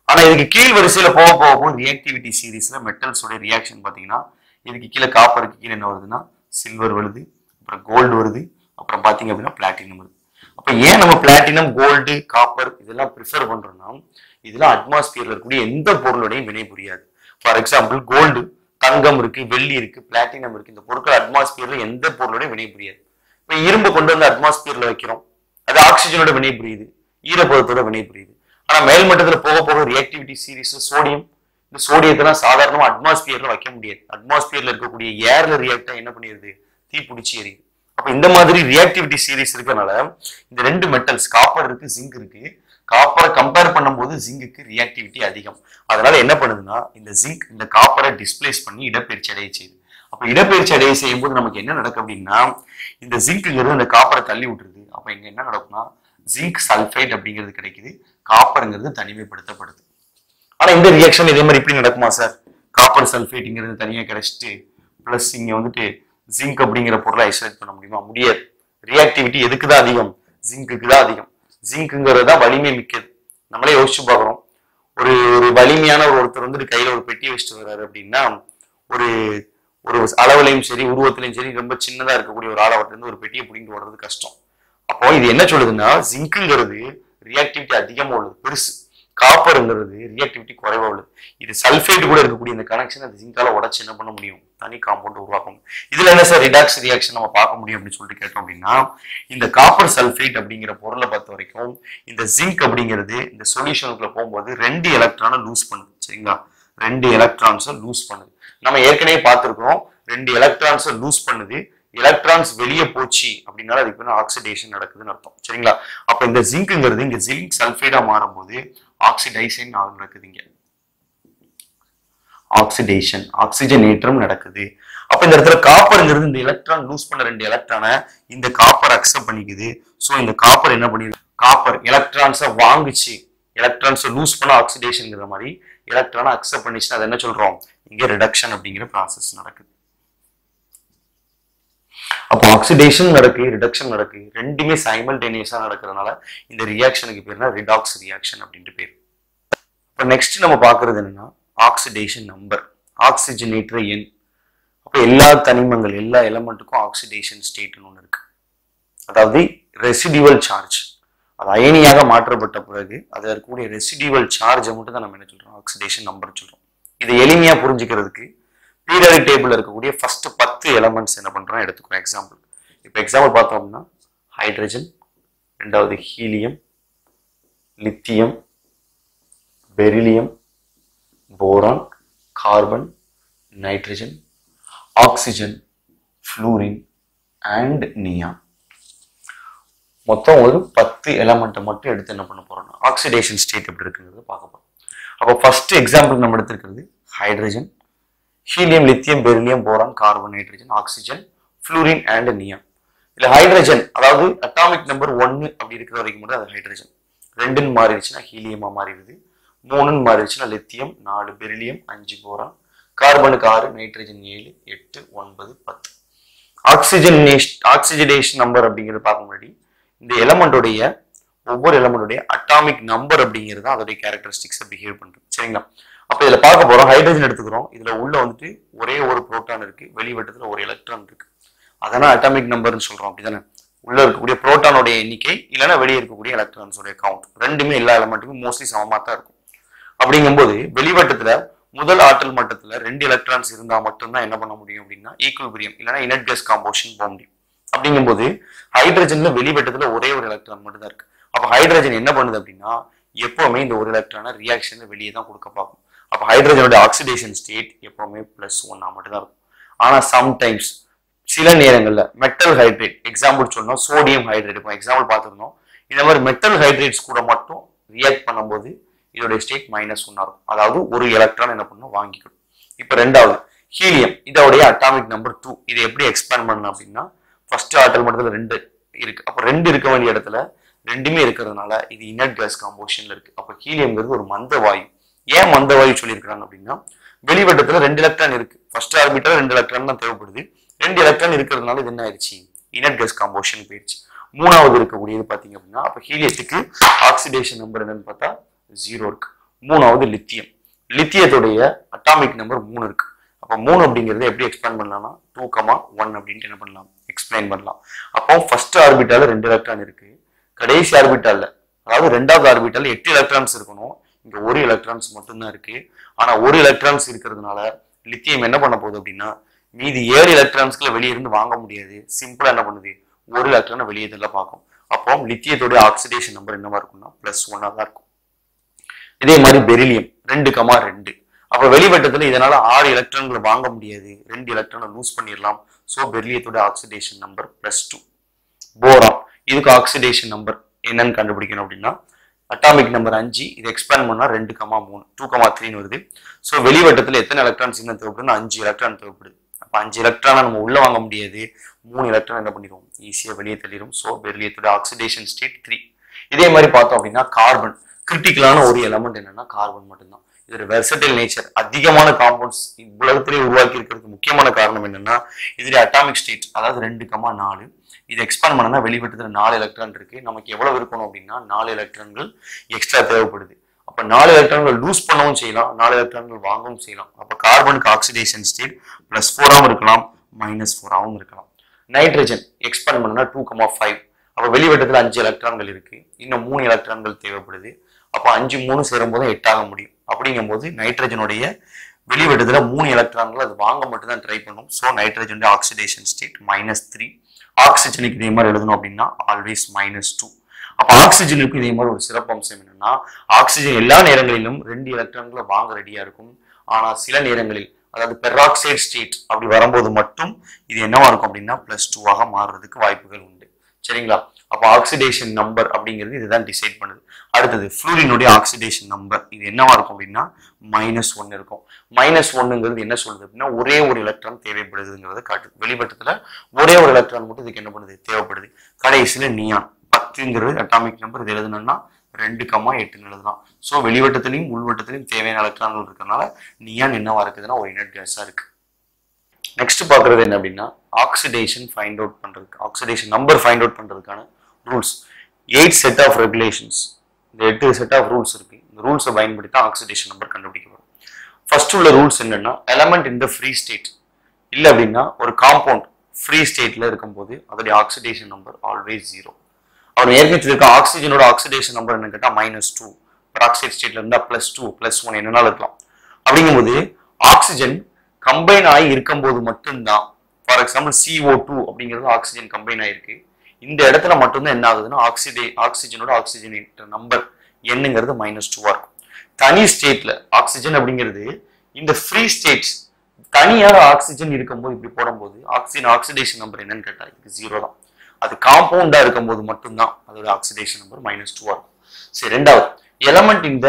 ஆனா இதுக்கு கீழ் வரிசையில போக போக போக ரியாக்டிவிட்டி சீரீஸ்ல மெட்டல்ஸோட ரியாக்ஷன் பாத்தீங்கன்னா இதுக்கு கீழே காப்பருக்கு கீழே என்ன வருதுன்னா சில்வர் வருது அப்புறம் கோல்டு வருது அப்புறம் பாத்தீங்க அப்படின்னா பிளாட்டினம் வருது அப்ப ஏன் நம்ம பிளாட்டினம் கோல்டு காப்பர் இதெல்லாம் ப்ரிஃபர் பண்றோம்னா இதெல்லாம் அட்மாஸ்பியர்ல இருக்கக்கூடிய எந்த பொருளோடையும் வினை புரியாது ஃபார் எக்ஸாம்பிள் கோல்டு தங்கம் இருக்கு வெள்ளி இருக்கு பிளாட்டினம் இருக்கு இந்த பொருட்கள் அட்மாஸ்பியர்ல எந்த பொருளோடையும் வினை புரியாது இப்ப இரும்பு கொண்டு வந்து அட்மாஸ்பியர்ல வைக்கிறோம் அது ஆக்சிஜனோட வினை புரியுது ஈரப்பதத்தோட வினை புரியுது ஆனா மேல்மட்டத்துல போக போக ரியாக்டிவிட்டி சீரிஸ் சோடியம் இந்த சோடியத்தெல்லாம் சாதாரணமா அட்மாஸ்பியர்ல வைக்க முடியாது அட்மாஸ்பியர்ல இருக்கக்கூடிய ஏர்ல ரியாக்டா என்ன பண்ணிடுது தீ பிடிச்சி எரியுது அப்ப இந்த மாதிரி ரியாக்டிவிட்டி சீரிஸ் இருக்கனால இந்த ரெண்டு மெட்டல்ஸ் காப்பர் இருக்கு ஜிங்க் இருக்கு காப்பரை கம்பேர் பண்ணும்போது ஜிங்குக்கு ரியாக்டிவிட்டி அதிகம் அதனால என்ன பண்ணுதுன்னா இந்த ஜிங்க் இந்த காப்பரை டிஸ்பிளேஸ் பண்ணி இடப்பெயர்ச்சி அடைய செய்யுது அப்ப இடப்பெயர்ச்சி அடைய செய்யும் போது நமக்கு என்ன நடக்கும் அப்படின்னா இந்த ஜிங்க்குங்கிறது இந்த காப்பரை தள்ளி விட்டுருது அப்ப இங்க என்ன நடக்கும்னா ஜிங்க் சல்ஃபைட் அப்படிங்கிறது கிடைக்குது காப்பருங்கிறது தனிமைப்படுத்தப்படுது ஆனா இந்த ரியாக்ஷன் இதே மாதிரி இப்படி நடக்குமா சார் காப்பர் சல்ஃபேட்டுங்கிறது தனியா கிடைச்சிட்டு பிளஸ் இங்க வந்துட்டு ஜிங்க் அப்படிங்கிற பொருளை ஐசோலேட் பண்ண முடியுமா முடியாது ரியாக்டிவிட்டி எதுக்கு தான் அதிகம் ஜிங்க்குக்கு தான் அதிகம் ஜிங்க்குங்கிறது தான் வலிமை மிக்கது நம்மளே யோசிச்சு பார்க்குறோம் ஒரு ஒரு வலிமையான ஒரு ஒருத்தர் வந்துட்டு கையில ஒரு பெட்டி வச்சுட்டு வர்றாரு அப்படின்னா ஒரு ஒரு அளவுலையும் சரி உருவத்திலையும் சரி ரொம்ப சின்னதா இருக்கக்கூடிய ஒரு ஆளவர்கிட்ட இருந்து ஒரு பெட்டியை பிடிங்கிட்டு வர்றது கஷ்டம் அப்போ இது என்ன சொல்லுதுன்னா ஜிங்க்குங்கிறது ரியாக்டிவிட்டி அதிகமா உள்ளது பெருசு காப்பருங்கிறது ரியாக்டிவிட்டி குறைவா உள்ளது இது சல்ஃபேட் கூட இருக்கக்கூடிய இந்த கனெக்ஷன் அது ஜிங்கால உடச்சு என்ன பண்ண முடியும் தனி காம்பவுண்ட் உருவாக்க முடியும் இதுல என்ன சார் ரிடாக்ஸ் ரியாக்ஷன் நம்ம பார்க்க முடியும் அப்படின்னு சொல்லிட்டு கேட்டோம் அப்படின்னா இந்த காப்பர் சல்ஃபேட் அப்படிங்கிற பொருளை பொறுத்த வரைக்கும் இந்த ஜிங்க் அப்படிங்கிறது இந்த சொல்யூஷனுக்குள்ள போகும்போது ரெண்டு எலக்ட்ரானை லூஸ் பண்ணுது சரிங்களா ரெண்டு எலக்ட்ரான்ஸை லூஸ் பண்ணுது நம்ம ஏற்கனவே பார்த்துருக்கோம் ரெண்டு எலக்ட்ரான்ஸை லூஸ் பண்ணுது எலக்ட்ரான்ஸ் வெளியே போச்சு அப்படின்னால அதுக்கு வந்து ஆக்சிடேஷன் நடக்குதுன்னு அர்த்தம் சரிங்களா அப்ப இந்த ஜிங்க்ங்கிறது இங்க ஜிங்க் சல்ஃபைடா மாறும்போது ஆக்சிடைசன் நடக்குது இங்க ஆக்சிடேஷன் ஆக்சிஜனேற்றம் நடக்குது அப்ப இந்த இடத்துல காப்பர்ங்கிறது இந்த எலக்ட்ரான் லூஸ் பண்ண ரெண்டு எலக்ட்ரானை இந்த காப்பர் அக்செப்ட் பண்ணிக்குது சோ இந்த காப்பர் என்ன பண்ணிடுது காப்பர் எலக்ட்ரான்ஸை வாங்குச்சு எலக்ட்ரான்ஸை லூஸ் பண்ண ஆக்சிடேஷன்ங்கிற மாதிரி எலக்ட்ரானை அக்செப்ட் பண்ணிச்சுன்னா அது என்ன சொல்றோம் இங்க ரிடக்ஷன் அப்படிங்கிற ப்ராசஸ் நடக்குது அப்போ ஆக்சிடேஷன் நடக்கு ரிடக்ஷன் நடக்கு ரெண்டுமே சைமல்டேனியஸா நடக்கிறதுனால இந்த ரியாக்ஷனுக்கு பேர் தான் ரிடாக்ஸ் ரியாக்ஷன் அப்படின்ட்டு பேர் இப்போ நெக்ஸ்ட் நம்ம பார்க்கறது என்னன்னா ஆக்சிடேஷன் நம்பர் ஆக்சிஜனேற்ற எண் அப்போ எல்லா தனிமங்கள் எல்லா எலமெண்ட்டுக்கும் ஆக்சிடேஷன் ஸ்டேட்னு ஒன்று இருக்கு அதாவது ரெசிடிவல் சார்ஜ் அது அயனியாக மாற்றப்பட்ட பிறகு அதில் இருக்கக்கூடிய ரெசிடிவல் சார்ஜை மட்டும் தான் நம்ம என்ன சொல்றோம் ஆக்சிடேஷன் நம்பர் சொல்றோம் இதை எளிமையா புரிஞ்சுக்கிறதுக்கு பீரியாடிக் டேபிள் இருக்கக்கூடிய ஃபர்ஸ்ட் பத்து எலமெண்ட்ஸ் என்ன பண்றோம் எடுத்துக்கிறோம் எக்ஸாம்பிள் இப்போ எக்ஸாம்பிள் பார்த்தோம்னா ஹைட்ரஜன் ரெண்டாவது helium lithium beryllium boron carbon nitrogen oxygen fluorine and neon மொத்தம் ஒரு பத்து எலமெண்ட்டை மட்டும் எடுத்து என்ன பண்ண போறோம்னா ஆக்சிடேஷன் ஸ்டேட் எப்படி இருக்குங்கிறத பார்க்க போறோம் அப்போ ஃபர்ஸ்ட் எக்ஸாம்பிள் நம்ம எடுத்திருக்கிறது hydrogen helium lithium beryllium boron carbon nitrogen oxygen fluorine and neon இல்ல ஹைட்ரஜன் அதாவது அட்டாமிக் நம்பர் ஒன்னு அப்படி இருக்கிற வரைக்கும் மட்டும் அது ஹைட்ரஜன் ரெண்டுன்னு மாறிடுச்சுன்னா ஹீலியமா மாறிடுது மூணுன்னு மாறிடுச்சுன்னா லித்தியம் நாலு பெரிலியம் அஞ்சு போரான் கார்பனுக்கு ஆறு நைட்ரஜன் ஏழு எட்டு ஒன்பது பத்து ஆக்சிஜன் ஆக்சிஜனேஷன் நம்பர் அப்படிங்கிறது பார்க்க முன்னாடி இந்த எலமெண்டோடைய ஒவ்வொரு எலமெண்டோடைய அட்டாமிக் நம்பர் அப்படிங்கிறது தான் அதோடைய கேரக்டரிஸ்டிக்ஸை பிஹேவ் பண்றது சரிங்களா அப்ப இதுல பார்க்க போறோம் ஹைட்ரஜன் எடுத்துக்கிறோம் இதுல உள்ள வந்துட்டு ஒரே ஒரு புரோட்டான் இருக்கு வெளிவட்டத்துல ஒரு எலக்ட்ரான் இருக்கு அதனால அட்டாமிக் நம்பர்னு சொல்றோம் அப்படிதானே உள்ள இருக்கக்கூடிய புரோட்டானோட எண்ணிக்கை இல்லைன்னா வெளியே இருக்கக்கூடிய எலக்ட்ரான்ஸோட கவுண்ட் ரெண்டுமே எல்லா எலமெண்ட்டுக்கும் மோஸ்ட்லி சமமா தான் இருக்கும் அப்படிங்கும்போது வெளிவட்டத்துல முதல் ஆற்றல் மட்டத்துல ரெண்டு எலக்ட்ரான்ஸ் இருந்தா மட்டும்தான் என்ன பண்ண முடியும் அப்படின்னா ஈக்குவல்பிரியம் இல்லைன்னா இனட் கேஸ் காம்போஷன் போக முடியும் அப்படிங்கும்போது ஹைட்ரஜன்ல வெளிவட்டத்துல ஒரே ஒரு எலக்ட்ரான் மட்டும் தான் இருக்கு அப்ப ஹைட்ரஜன் என்ன பண்ணுது அப்படின்னா எப்பவுமே இந்த ஒரு எலக்ட்ரானை ரியாக்ஷன்ல வெளியே தான் கொடுக்க பார்க்கும் அப்ப ஹைட்ரஜனோட ஆக்சிடேஷன் ஸ்டேட் எப்பவுமே பிளஸ் ஒன்னா மட்டும் தான் இருக்கும் ஆனா சம்டைம்ஸ் சில நேரங்கள்ல மெட்டல் ஹைட்ரேட் எக்ஸாம்பிள் சொன்னோம் சோடியம் ஹைட்ரேட் இப்போ எக்ஸாம்பிள் பார்த்துருந்தோம் இந்த மாதிரி மெட்டல் ஹைட்ரேட்ஸ் கூட மட்டும் ரியாக்ட் பண்ணும்போது இதோடைய ஸ்டேட் மைனஸ் ஒன்னா இருக்கும் அதாவது ஒரு எலக்ட்ரான் என்ன பண்ணும் வாங்கிக்கணும் இப்போ ரெண்டாவது ஹீலியம் இதோடைய அட்டாமிக் நம்பர் டூ இதை எப்படி எக்ஸ்பேண்ட் பண்ணணும் அப்படின்னா ஃபர்ஸ்ட் ஆட்டல் மட்டத்தில் ரெண்டு இருக்கு அப்போ ரெண்டு இருக்க வேண்டிய இடத்துல ரெண்டுமே இருக்கிறதுனால இது இனட் கேஸ் காம்போஷன்ல இருக்கு அப்போ ஹீலியம்ங்கிறது ஒரு மந்த வாயு ஏன் மந்த வாயு சொல்லியிருக்கிறாங்க அப்படின்னா வெளிவட்டத்துல ரெண்டு எலக்ட்ரான் இருக்கு ஃபர்ஸ்ட் ஆர்பிட்டல் ரெண்டு எலக்ட்ரான் தான் தேவைப்படுது ரெண்டு எலக்ட்ரான் இருக்கிறதுனால இது என்ன ஆயிடுச்சு இனட் கேஸ் காம்போஷன் போயிடுச்சு மூணாவது இருக்கக்கூடியது பாத்தீங்க அப்படின்னா அப்ப ஹீலியத்துக்கு ஆக்சிடேஷன் நம்பர் என்னன்னு பார்த்தா ஜீரோ இருக்கு மூணாவது லித்தியம் லித்தியத்துடைய அட்டாமிக் நம்பர் மூணு இருக்கு அப்போ மூணு அப்படிங்கிறது எப்படி எக்ஸ்பிளைன் பண்ணலாம்னா டூ கமா ஒன் அப்படின்ட்டு என்ன பண்ணலாம் எக்ஸ்பிளைன் பண்ணலாம் அப்போ ஃபர்ஸ்ட் ஆர்பிட்டால ரெண்டு எலக்ட்ரான் இருக்கு கடைசி ஆர்பிட்டால அதாவது ரெண்டாவது ஆர்பிட்டால எட்டு எலக்ட்ரான்ஸ் இருக்கணும் இங்க ஒரு எலக்ட்ரான்ஸ் மட்டும்தான் இருக்கு ஆனா ஒரு எலக்ட்ரான்ஸ் இருக்கிறதுனால லித்தியம் என்ன பண்ண போகுது அப்படின்னா மீதி ஏழு எலக்ட்ரான்ஸ்களை வெளியே இருந்து வாங்க முடியாது சிம்பிளா என்ன பண்ணுது ஒரு எலக்ட்ரானை வெளியே இதெல்லாம் பார்க்கும் அப்போ லித்தியத்தோட ஆக்சிடேஷன் நம்பர் என்னவா இருக்கும்னா பிளஸ் ஒன்னா தான் இருக்கும் இதே மாதிரி பெரிலியம் ரெண்டு கமா ரெண்டு அப்ப வெளிவட்டத்துல இதனால ஆறு எலக்ட்ரான்களை வாங்க முடியாது ரெண்டு எலக்ட்ரானை லூஸ் பண்ணிடலாம் ஸோ பெர்லியத்தோட oxidation number plus two boron இதுக்கு ஆக்சிடேஷன் நம்பர் என்னன்னு கண்டுபிடிக்கணும் அப்படின்னா அட்டாமிக் நம்பர் அஞ்சு இது எக்ஸ்பேண்ட் பண்ணா ரெண்டு கமா மூணு டூ கமா த்ரீன்னு வருது ஸோ வெளிவட்டத்தில் எத்தனை எலக்ட்ரான்ஸ் இன்னும் தேவைப்படுதுன்னா அஞ்சு எலக்ட்ரான் தேவைப்படுது அப்போ அஞ்சு எலக்ட்ரானை நம்ம உள்ள வாங்க முடியாது மூணு எலக்ட்ரான் என்ன பண்ணிடுவோம் ஈஸியாக வெளியே தள்ளிடும் ஸோ பெர்லியத்தோட ஆக்சிடேஷன் ஸ்டேட் த்ரீ இதே மாதிரி பார்த்தோம் அப்படின்னா கார்பன் கிரிட்டிக்கலான ஒரு எலமெண்ட் என்னன்னா கார்பன் மட்டும்தான் இதோட வெர்சடைல் நேச்சர் அதிகமான காம்பவுண்ட்ஸ் உலகத்திலே உருவாக்கி இருக்கிறதுக்கு முக்கியமான காரணம் என்னன்னா இதுல அட்டாமிக் ஸ்டேட் அதாவது ரெண்டு கமா நாலு இது எக்ஸ்பேண்ட் பண்ணனா வெளிவட்டத்தில் நாலு எலக்ட்ரான் இருக்கு நமக்கு எவ்வளவு இருக்கணும் அப்படின்னா நாலு எலக்ட்ரான்கள் எக்ஸ்ட்ரா தேவைப்படுது அப்ப நாலு எலக்ட்ரான்கள் லூஸ் பண்ணவும் செய்யலாம் நாலு எலக்ட்ரான்கள் வாங்கவும் செய்யலாம் அப்ப கார்பனுக்கு ஆக்சிடேஷன் ஸ்டேட் பிளஸ் ஃபோராகவும் இருக்கலாம் மைனஸ் ஃபோராகவும் இருக்கலாம் நைட்ரஜன் எக்ஸ்பேண்ட் பண்ணனா டூ கமா ஃபைவ் அப்ப வெளிவட்டத்தில் அஞ்சு எலக்ட்ரான்கள் இருக்கு இன்னும் மூணு எலக்ட்ரான்கள் தேவைப்படுது அப்போ அஞ்சு மூணு சேரும் போது எட்டாக முடியும் அப்படிங்கும்போது நைட்ரஜனுடைய வெளிவட்டத்தில் மூணு எலக்ட்ரான்கள் அது வாங்க மட்டும் தான் ட்ரை பண்ணும் ஸோ நைட்ரஜனுடைய ஆக்சிடேஷன் ஸ்டேட் மைனஸ் த்ரீ ஆக்சிஜனுக்கு இதே மாதிரி எழுதணும் அப்படின்னா ஆல்வேஸ் மைனஸ் டூ அப்போ ஆக்சிஜனுக்கு இதே மாதிரி ஒரு சிறப்பம்சம் என்னன்னா ஆக்சிஜன் எல்லா நேரங்களிலும் ரெண்டு எலக்ட்ரான்களை வாங்க ரெடியா இருக்கும் ஆனா சில நேரங்களில் அதாவது பெராக்சைடு ஸ்டேட் அப்படி வரும்போது மட்டும் இது என்னவா இருக்கும் அப்படின்னா பிளஸ் டூவாக மாறுறதுக்கு வாய்ப்புகள் உண்டு சரிங்களா அப்போ ஆக்சிடேஷன் நம்பர் அப்படிங்கிறது இதுதான் டிசைட் பண்ணுது அடுத்தது ஃப்ளூரினுடைய ஆக்சிடேஷன் நம்பர் இது என்னவா இருக்கும் அப்படின்னா மைனஸ் ஒன் இருக்கும் மைனஸ் ஒன்னுங்கிறது என்ன சொல்லுது அப்படின்னா ஒரே ஒரு எலக்ட்ரான் தேவைப்படுதுங்கிறத காட்டுது வெளிப்பட்டத்துல ஒரே ஒரு எலக்ட்ரான் மட்டும் இதுக்கு என்ன பண்ணுது தேவைப்படுது கடைசியில நியான் பத்துங்கிறது அட்டாமிக் நம்பர் இது எழுதுனோம்னா ரெண்டு கம்மா எட்டுன்னு எழுதலாம் ஸோ வெளிவட்டத்திலையும் உள்வட்டத்திலையும் தேவையான எலக்ட்ரான்கள் இருக்கிறதுனால நியான் என்னவா இருக்குதுன்னா ஒரு இனட் கேஸா இருக்கு நெக்ஸ்ட் பார்க்குறது என்ன அப்படின்னா ஆக்சிடேஷன் ஃபைண்ட் அவுட் பண்ணுறதுக்கு ஆக்சிடேஷன் நம்பர் ஃபைண்ட் அவுட் பண்ணுறதுக்கான rules eight set of regulations இந்த எட்டு செட் ஆஃப் ரூல்ஸ் இருக்கு இந்த ரூல்ஸை பயன்படுத்தி தான் ஆக்சிடேஷன் நம்பர் கண்டுபிடிக்கப்படும் ஃபர்ஸ்ட் உள்ள ரூல்ஸ் என்னன்னா element in the free state இல்லை அப்படின்னா ஒரு காம்பவுண்ட் ஃப்ரீ ஸ்டேட்ல இருக்கும்போது அதோடைய ஆக்சிடேஷன் நம்பர் ஆல்வேஸ் ஜீரோ அவர் ஏற்கனவே இருக்க ஆக்சிஜனோட ஆக்சிடேஷன் நம்பர் என்ன கேட்டால் மைனஸ் டூ பெராக்சைடு ஸ்டேட்ல இருந்தால் பிளஸ் டூ பிளஸ் ஒன் என்னனாலும் இருக்கலாம் அப்படிங்கும்போது ஆக்சிஜன் கம்பைன் ஆகி இருக்கும்போது மட்டும்தான் ஃபார் எக்ஸாம்பிள் CO2 டூ அப்படிங்கிறது ஆக்சிஜன் கம்பைன் ஆயிருக்கு இந்த இடத்துல மட்டும்தான் என்ன ஆகுதுன்னா ஆக்சிடே ஆக்சிஜனோட ஆக்சிஜனேட்டர் நம்பர் என்னங்கிறது மைனஸ் டூவா இருக்கும் தனி ஸ்டேட்ல ஆக்சிஜன் அப்படிங்கிறது இந்த ஃப்ரீ ஸ்டேட்ஸ் தனியாக ஆக்சிஜன் இருக்கும்போது இப்படி போடும்போது ஆக்சிஜன் ஆக்சிடேஷன் நம்பர் என்னன்னு கேட்டா இதுக்கு ஜீரோ தான் அது காம்பவுண்டா இருக்கும்போது மட்டும்தான் அதோட ஆக்சிடேஷன் நம்பர் மைனஸ் டூவா இருக்கும் சரி ரெண்டாவது எலமெண்ட் இந்த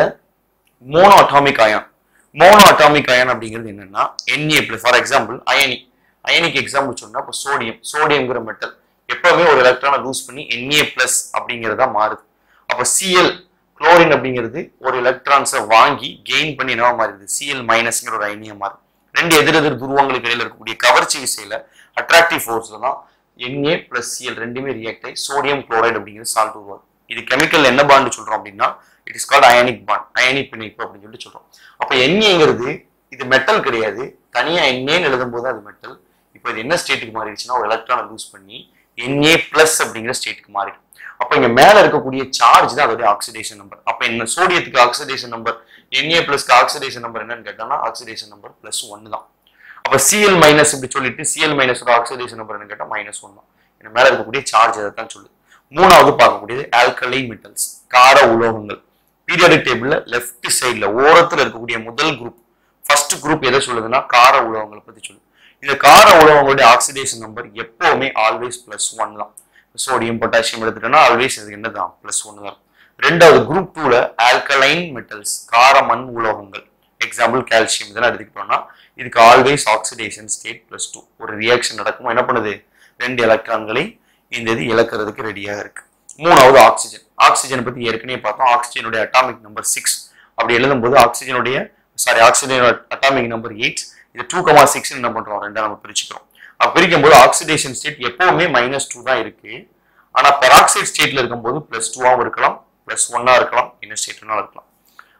mono atomic ion mono atomic ion அப்படிங்கிறது என்னன்னா என்ஏ பிளஸ் ஃபார் எக்ஸாம்பிள் அயனி அயனிக்கு எக்ஸாம்பிள் சொன்னா இப்போ சோடியம் சோடியம்ங்கிற மெட்டல் எப்பவுமே ஒரு எலக்ட்ரானை லூஸ் பண்ணி என்ஏ பிளஸ் அப்படிங்கிறதா மாறுது அப்போ சிஎல் குளோரின் அப்படிங்கிறது ஒரு எலக்ட்ரான்ஸை வாங்கி கெயின் பண்ணி என்னவா மாறுது சிஎல் மைனஸ்ங்கிற ஒரு அயனியா மாறுது ரெண்டு எதிரெதிர் துருவங்களுக்கு இடையில இருக்கக்கூடிய கவர்ச்சி விசையில அட்ராக்டிவ் ஃபோர்ஸ்ல தான் என்ஏ பிளஸ் சிஎல் ரெண்டுமே ரியாக்ட் ஆகி சோடியம் குளோரைடு அப்படிங்கிறது சால்ட் உருவாகும் இது கெமிக்கல் என்ன பாண்டு சொல்றோம் அப்படின்னா it is called ionic bond ionic பிணைப்பு அப்படின்னு சொல்லிட்டு சொல்றோம் அப்ப என்ஏங்கிறது இது மெட்டல் கிடையாது தனியா என்ஏன்னு எழுதும் போது அது மெட்டல் இப்போ இது என்ன ஸ்டேட்டுக்கு மாறிடுச்சுன்னா ஒரு எலக்ட்ரானை லூஸ் பண்ணி என்ஏ பிளஸ் அப்படிங்கிற ஸ்டேட்டுக்கு மாறிடும் அப்ப இங்க மேல இருக்கக்கூடிய சார்ஜ் தான் அதோட ஆக்சிடேஷன் நம்பர் அப்ப என்ன சோடியத்துக்கு ஆக்சிடேஷன் நம்பர் என்ஏ பிளஸ்க்கு ஆக்சிடேஷன் நம்பர் என்னன்னு கேட்டோம்னா ஆக்சிடேஷன் நம்பர் பிளஸ் ஒன்னு தான் அப்ப சிஎல் மைனஸ் இப்படி சொல்லிட்டு சிஎல் மைனஸோட ஆக்சிடேஷன் நம்பர் என்ன கேட்டா மைனஸ் ஒன் தான் இந்த மேல இருக்கக்கூடிய சார்ஜ் அதை தான் சொல்லுது மூணாவது பார்க்கக்கூடியது ஆல்கலை மெட்டல்ஸ் கார உலோகங்கள் பீரியாடிக் டேபிள்ல லெஃப்ட் சைடுல ஓரத்துல இருக்கக்கூடிய முதல் குரூப் ஃபர்ஸ்ட் குரூப் எதை சொல்லுதுன்னா கார உலோகங்களை பத்தி சொல்லுது இந்த கார உலோகங்களுடைய ஆக்சிடேஷன் நம்பர் எப்பவுமே ஆல்வேஸ் பிளஸ் ஒன் தான் சோடியம் பொட்டாசியம் எடுத்துட்டோம்னா ஆல்வேஸ் இது என்னதான் பிளஸ் ஒன் தான் ரெண்டாவது குரூப் டூல ஆல்கலைன் மெட்டல்ஸ் கார மண் உலோகங்கள் எக்ஸாம்பிள் கால்சியம் இதெல்லாம் எடுத்துக்கிட்டோம்னா இதுக்கு always oxidation state plus two ஒரு ரியாக்ஷன் நடக்கும் என்ன பண்ணுது ரெண்டு எலக்ட்ரான்களை இந்த இது இழக்கிறதுக்கு ரெடியாக இருக்கு மூணாவது ஆக்சிஜன் ஆக்சிஜன் பத்தி ஏற்கனவே பார்த்தோம் ஆக்சிஜனுடைய அட்டாமிக் நம்பர் சிக்ஸ் அப்படி எழுதும்போது ஆக்சிஜனுடைய sorry oxygen atomic number eight இது டூ கமா சிக்ஸ் என்ன பண்றோம் ரெண்டா நம்ம பிரிச்சுக்கிறோம் அப்ப பிரிக்கும் போது ஆக்சிடேஷன் ஸ்டேட் எப்பவுமே மைனஸ் டூ தான் இருக்கு ஆனா பெராக்சைடு ஸ்டேட்ல இருக்கும்போது பிளஸ் டூவாகவும் இருக்கலாம் பிளஸ் ஒன்னா இருக்கலாம் இன்னும் ஸ்டேட்னாலும் இருக்கலாம்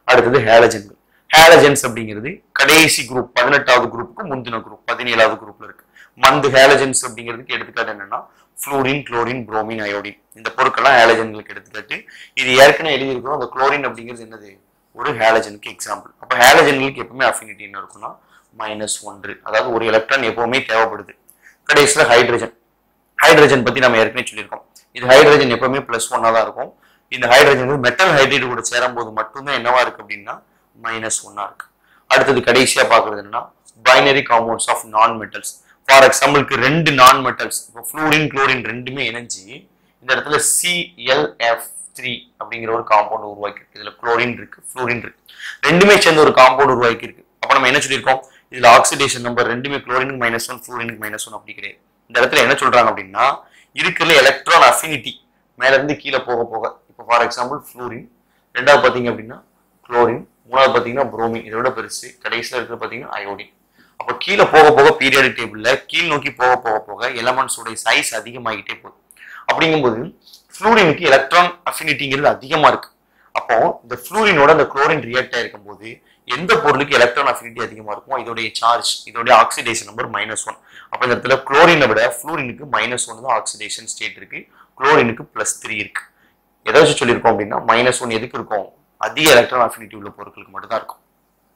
அடுத்தது ஹேலஜன்கள் ஹேலஜன்ஸ் அப்படிங்கிறது கடைசி குரூப் பதினெட்டாவது குரூப்புக்கு முந்தின குரூப் பதினேழாவது குரூப்ல இருக்கு மந்து ஹேலஜன்ஸ் அப்படிங்கிறதுக்கு எடுத்துக்காட்டு என்னன்னா ஃப்ளூரின் குளோரின் புரோமின் அயோடின் இந்த பொருட்கள்லாம் ஹேலஜன்களுக்கு எடுத்துக்காட்டு இது ஏற்கனவே எழுதியிருக்கிறோம் அந்த குளோரின் அப்படிங்கிறது என்னது ஒரு ஹேலஜனுக்கு எக்ஸாம்பிள் அப்போ ஹேலஜன்களுக்கு எப்பவுமே அஃபினிட்டி என்ன இருக்கும்னா மைனஸ் ஒன்று அதாவது ஒரு எலக்ட்ரான் எப்பவுமே தேவைப்படுது கடைசியில் ஹைட்ரஜன் ஹைட்ரஜன் பத்தி நம்ம ஏற்கனவே சொல்லியிருக்கோம் இது ஹைட்ரஜன் எப்பவுமே பிளஸ் ஒன்னா தான் இருக்கும் இந்த ஹைட்ரஜன் மெட்டல் ஹைட்ரேட் கூட சேரும் போது மட்டும்தான் என்னவா இருக்கு அப்படின்னா மைனஸ் ஒன்னா இருக்கு அடுத்தது கடைசியா பாக்குறது என்னன்னா binary compounds of non metals for எக்ஸாம்பிளுக்கு ரெண்டு நான் மெட்டல்ஸ் இப்போ ஃப்ளூரின் குளோரின் ரெண்டுமே இணைஞ்சு இந்த இடத்துல சிஎல்எஃப் த்ரீ அப்படிங்கிற ஒரு காம்பவுண்ட் உருவாக்கி இருக்கு இதுல குளோரின் இருக்கு ஃப்ளூரின் இருக்கு ரெண்டுமே சேர்ந்து ஒரு காம்பவுண்ட் உருவாக்கி இருக்கு அப்ப நம்ம என்ன சொல்லியிருக்கோம் இதுல ஆக்சிடேஷன் நம்பர் ரெண்டுமே குளோரினுக்கு மைனஸ் ஒன் ஃப்ளூரினுக்கு மைனஸ் ஒன் அப்படி கிடையாது இந்த இடத்துல என்ன சொல்றாங்க அப்படின்னா இருக்கிற எலக்ட்ரான் அஃபினிட்டி மேல இருந்து கீழே போக போக இப்போ ஃபார் எக்ஸாம்பிள் ஃப்ளூரின் ரெண்டாவது பாத்தீங்க அப்படின்னா குளோரின் மூணாவது பாத்தீங்கன்னா புரோமின் இதை விட பெருசு கடைசியில் இருக்கிறது பாத்தீங்கன்னா அயோடின் அப்போ கீழே போக போக பீரியாடிக் டேபிள்ல கீழ் நோக்கி போக போக போக எலமெண்ட்ஸோட சைஸ் அதிகமாகிட்டே போகுது அப்படிங்கும்போது ஃப்ளூரினுக்கு எலக்ட்ரான் அஃபினிட்டிங்கிறது அதிகமா இருக்கு அப்போ இந்த ஃப்ளூரினோட அந்த குளோரின் ரியாக்ட் ஆயிருக்கும் போது எந்த பொருளுக்கு எலக்ட்ரான் அஃபினிட்டி அதிகமா இருக்குமோ இதோடைய சார்ஜ் இதோடைய ஆக்சிடேஷன் நம்பர் மைனஸ் ஒன் அப்போ இந்த இடத்துல குளோரினை விட ஃப்ளூரினுக்கு மைனஸ் ஒன் தான் ஆக்சிடேஷன் ஸ்டேட் இருக்கு குளோரினுக்கு பிளஸ் த்ரீ இருக்கு எதை வச்சு சொல்லியிருக்கோம் அப்படின்னா மைனஸ் ஒன் எதுக்கு இருக்கும் அதிக எலக்ட்ரான் அஃபினிட்டி உள்ள பொருட்களுக்கு மட்டும் தான் இருக்கும்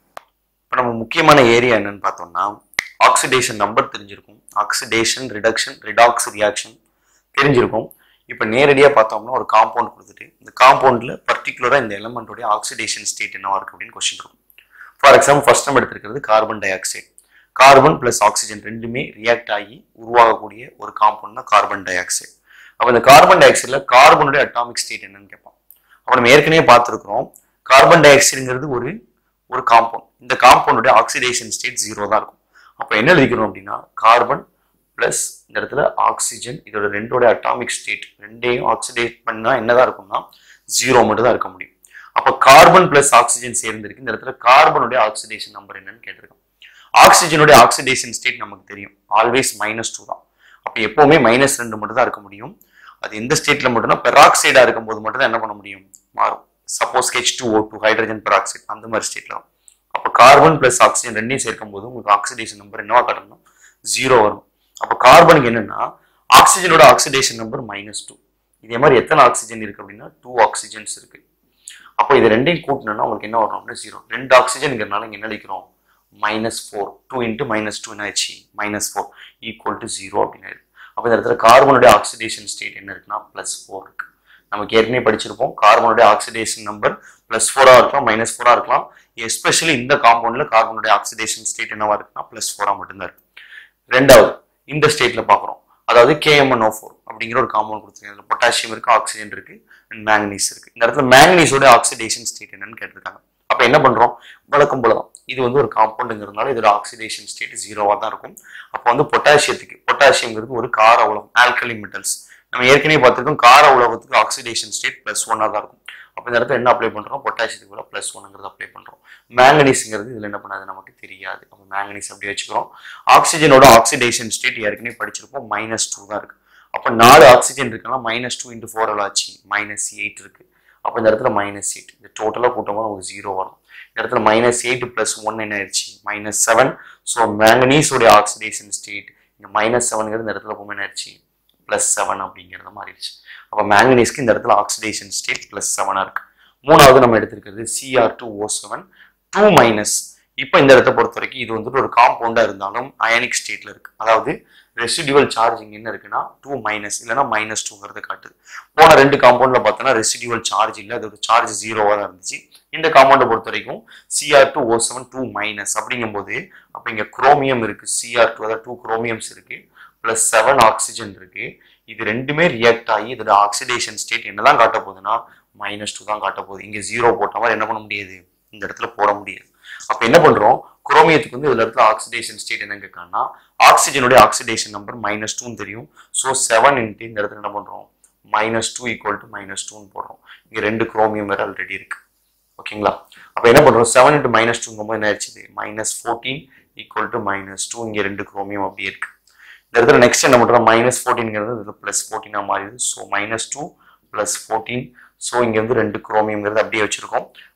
இப்போ நம்ம முக்கியமான ஏரியா என்னன்னு பார்த்தோம்னா ஆக்சிடேஷன் நம்பர் தெரிஞ்சிருக்கும் ஆக்சிடேஷன் ரிடக்ஷன் ரிடாக்ஸ் ரியாக்ஷன் தெரிஞ்சிருக்கும் இப்போ நேரடியாக பார்த்தோம்னா ஒரு காம்பவுண்ட் கொடுத்துட்டு இந்த காம்பவுண்டில் பர்டிகுலராக இந்த எலமெண்ட்டோடைய ஆக்சிடேஷன் ஸ்டேட் என்னவா இருக்கு அப்படின்னு கொஸ்டின் இருக்கும் ஃபார் எக்ஸாம்பிள் ஃபர்ஸ்ட் நம்ம எடுத்திருக்கிறது carbon dioxide carbon plus oxygen ரெண்டுமே ரியாக்ட் ஆகி உருவாகக்கூடிய ஒரு காம்பவுண்ட் தான் கார்பன் டை ஆக்சைடு அப்போ இந்த கார்பன் டை ஆக்சைடில் கார்பனுடைய அட்டாமிக் ஸ்டேட் என்னன்னு கேட்போம் அப்போ நம்ம ஏற்கனவே பார்த்துருக்குறோம் கார்பன் டை ஆக்சைடுங்கிறது ஒரு ஒரு காம்பவுண்ட் இந்த காம்பவுண்டுடைய ஆக்சிடேஷன் ஸ்டேட் ஜீரோ தான் இருக்கும் அப்போ என்ன எழுதிக்கணும் அப்படின்னா கார்பன் பிளஸ் இந்த இடத்துல ஆக்சிஜன் இதோட ரெண்டோட அட்டாமிக் ஸ்டேட் ரெண்டையும் ஆக்சிடேட் பண்ணா என்னதான் இருக்கும்னா ஜீரோ மட்டும் தான் இருக்க முடியும் அப்போ கார்பன் பிளஸ் ஆக்சிஜன் சேர்ந்திருக்கு இந்த இடத்துல கார்பனுடைய ஆக்சிடேஷன் நம்பர் என்னன்னு கேட்டிருக்கோம் ஆக்சிஜனுடைய ஆக்சிடேஷன் ஸ்டேட் நமக்கு தெரியும் ஆல்வேஸ் மைனஸ் டூ தான் அப்போ எப்பவுமே மைனஸ் ரெண்டு மட்டும் தான் இருக்க முடியும் அது எந்த ஸ்டேட்ல மட்டும்னா பெராக்சைடா இருக்கும்போது மட்டும் தான் என்ன பண்ண முடியும் மாறும் suppose H two O two hydrogen peroxide அந்த மாதிரி ஸ்டேட்ல வரும் அப்போ கார்பன் பிளஸ் ஆக்சிஜன் ரெண்டையும் சேர்க்கும் போது உங்களுக்கு ஆக்சிடேஷன் நம்பர் என்னவா காட்டணும் ஜீரோ வரும் அப்போ கார்பனுக்கு என்னன்னா ஆக்சிஜனோட ஆக்சிடேஷன் நம்பர் மைனஸ் டூ இதே மாதிரி எத்தனை ஆக்சிஜன் இருக்கு அப்படின்னா டூ ஆக்சிஜன்ஸ் இருக்கு அப்போ இது ரெண்டையும் கூட்டணும்னா உங்களுக்கு என்ன வரும் அப்படின்னா ஜீரோ ரெண்டு ஆக்சிஜன்ங்கிறனால இங்க என்ன அளிக்கிறோம் minus four two into minus two என்ன ஆச்சு minus four equal to zero அப்படின்னு ஆயிடுது அப்போ இந்த இடத்துல கார்பனுடைய ஆக்சிடேஷன் ஸ்டேட் என்ன இருக்குன்னா ப்ளஸ் ஃபோர் இருக்கு நமக்கு ஏற்கனவே படிச்சிருப்போம் கார்பனுடைய ஆக்சிடேஷன் நம்பர் ப்ளஸ் ஃபோராக இருக்கலாம் மைனஸ் ஃபோராக இருக்கலாம் எஸ்பெஷலி இந்த காம்பவுண்டில் கார்பனுடைய ஆக்சிடேஷன் ஸ்டேட் என்னவா இருக்குன்னா ப்ளஸ் ஃபோராக மட்டும்தான் இருக்கு ரெண்டாவது இந்த ஸ்டேட்ல பார்க்குறோம் அதாவது கேஎம்என்ஓ ஃபோர் அப்படிங்கிற ஒரு காம்பவுண்ட் கொடுத்துருக்காங்க அதில் பொட்டாசியம் இருக்கு ஆக்சிஜன் இருக்கு அண்ட் மேங்கனீஸ் இருக்கு இந்த இடத்துல மேங்கனீஸோட ஆக்சிடேஷன் ஸ்டேட் என்னன்னு கேட்டிருக்காங்க அப்போ என்ன பண்றோம் வழக்கம் போல தான் இது வந்து ஒரு காம்பவுண்டுங்கிறதுனால இதோட ஆக்சிடேஷன் ஸ்டேட் ஜீரோவாக தான் இருக்கும் அப்போ வந்து பொட்டாசியத்துக்கு பொட்டாசியம்ங்கிறது ஒரு கார உலகம் ஆல்கலி மெட்டல்ஸ் நம்ம ஏற்கனவே பார்த்துருக்கோம் கார உலகத்துக்கு ஆக்சிடேஷன் ஸ்டேட் ப்ளஸ் ஒன்னாக தான் இருக்கும் அப்போ இந்த இடத்துல என்ன அப்ளை பண்றோம் பொட்டாசியத்துக்கு கூட ப்ளஸ் ஒன்னுங்கிறது அப்ளை பண்றோம் மேங்கனீஸ்ங்கிறது இதுல என்ன பண்ணாது நமக்கு தெரியாது அப்போ மேங்கனீஸ் அப்படி வச்சுக்கிறோம் ஆக்சிஜனோட ஆக்சிடேஷன் ஸ்டேட் ஏற்கனவே படிச்சிருப்போம் மைனஸ் டூ தான் இருக்கு அப்போ நாலு ஆக்சிஜன் இருக்குன்னா மைனஸ் டூ இன்ட்டு ஃபோர் ஆச்சு மைனஸ் எயிட் இருக்கு அப்போ இந்த இடத்துல மைனஸ் எயிட் இந்த டோட்டலாக கூட்டும்போது நமக்கு ஜீரோ வரும் இந்த இடத்துல மைனஸ் எயிட் பிளஸ் ஒன் என்ன ஆயிடுச்சு மைனஸ் செவன் ஸோ மேங்கனீஸோடைய ஆக்சிடேஷன் ஸ்டேட் இங்கே மைனஸ் செவனுங்கிறது இந்த இடத்துல போகும் என்ன ஆயிடுச்சு பிளஸ் செவன் அப்படிங்கிறது மாறிடுச்சு அப்போ மேங்கனீஸ்க்கு இந்த இடத்துல ஆக்சிடேஷன் ஸ்டேட் பிளஸ் செவனாக இருக்கு மூணாவது நம்ம எடுத்திருக்கிறது CR two O seven two minus இப்போ இந்த இடத்த பொறுத்த வரைக்கும் இது வந்துட்டு ஒரு காம்பவுண்டா இருந்தாலும் அயனிக் ஸ்டேட்ல இருக்கு அதாவது ரெசிடியூவல் சார்ஜ் இங்க என்ன இருக்குன்னா டூ மைனஸ் இல்லைன்னா மைனஸ் டூங்கிறத காட்டுது போன ரெண்டு காம்பவுண்ட்ல பார்த்தோன்னா ரெசிடியூவல் சார்ஜ் இல்லை அதோட சார்ஜ் ஜீரோவா தான் இருந்துச்சு இந்த காம்பவுண்டை பொறுத்த வரைக்கும் CR two O seven two minus அப்படிங்கும்போது அப்போ இங்க குரோமியம் இருக்கு சிஆர் டூ அதாவது டூ குரோமியம்ஸ் இருக்கு பிளஸ் செவன் ஆக்சிஜன் இருக்கு இது ரெண்டுமே ரியாக்ட் ஆகி இதோட ஆக்சிடேஷன் ஸ்டேட் என்னதான் காட்ட போகுதுன்னா மைனஸ் டூ தான் காட்ட போகுது இங்க ஜீரோ போட்ட மாதிரி என்ன பண்ண முடியாது இந்த இடத்துல போட முடியாது அப்ப என்ன பண்றோம் குரோமியத்துக்கு வந்து இதுல இடத்துல ஆக்சிடேஷன் ஸ்டேட் என்ன கேட்கறோம்னா ஆக்சிஜனுடைய ஆக்சிடேஷன் நம்பர் மைனஸ் டூன்னு தெரியும் ஸோ செவன் இன்ட்டு இந்த இடத்துல என்ன பண்றோம் minus two equal to minus டூன்னு போடுறோம் இங்க ரெண்டு குரோமியம் வேற ஆல்ரெடி இருக்கு ஓகேங்களா அப்ப என்ன பண்றோம் செவன் இன்ட்டு மைனஸ் டூங்கும்போது என்ன ஆயிடுச்சு minus fourteen equal to minus two இங்க ரெண்டு குரோமியம் அப்படியே இருக்கு இந்த இடத்துல நெக்ஸ்ட் என்ன பண்றோம் மைனஸ் ஃபோர்டீன்ங்கிறது இதுல பிளஸ் ஃபோர்டீனா மாறிடுது so minus two plus fourteen so இங்க வந்து ரெண்டு குரோமியம்ங்கிறது அப்படியே வச்சிருக்கோம்